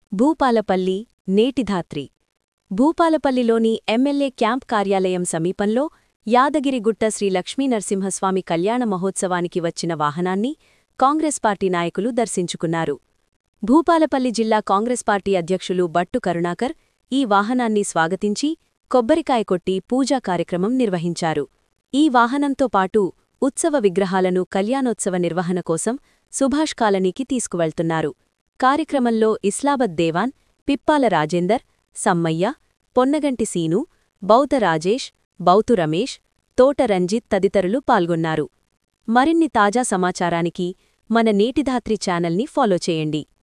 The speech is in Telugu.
భూపాలపల్లి నేటిధాత్రి భూపాలపల్లిలోని ఎమ్మెల్యే క్యాంప్ కార్యాలయం సమీపంలో యాదగిరిగుట్ట శ్రీ లక్ష్మీనరసింహస్వామి కళ్యాణ మహోత్సవానికి వచ్చిన వాహనాన్ని కాంగ్రెస్ పార్టీ నాయకులు దర్శించుకున్నారు భూపాలపల్లి జిల్లా కాంగ్రెస్ పార్టీ అధ్యక్షులు బట్టు కరుణాకర్ ఈ వాహనాన్ని స్వాగతించి కొబ్బరికాయ కొట్టి పూజా కార్యక్రమం నిర్వహించారు ఈ వాహనంతో పాటు ఉత్సవ విగ్రహాలను కళ్యాణోత్సవ నిర్వహణ కోసం సుభాష్ కాలనీకి తీసుకువెళ్తున్నారు కార్యక్రమంలో ఇస్లాబద్ దేవాన్ పిప్పాల రాజేందర్ సమ్మయ్య పొన్నగంటి సీను బౌత రాజేష్ బౌతు రమేష్ తోట రంజిత్ తదితరులు పాల్గొన్నారు మరిన్ని తాజా సమాచారానికి మన నేటిధాత్రి ఛానల్ని ఫాలో చేయండి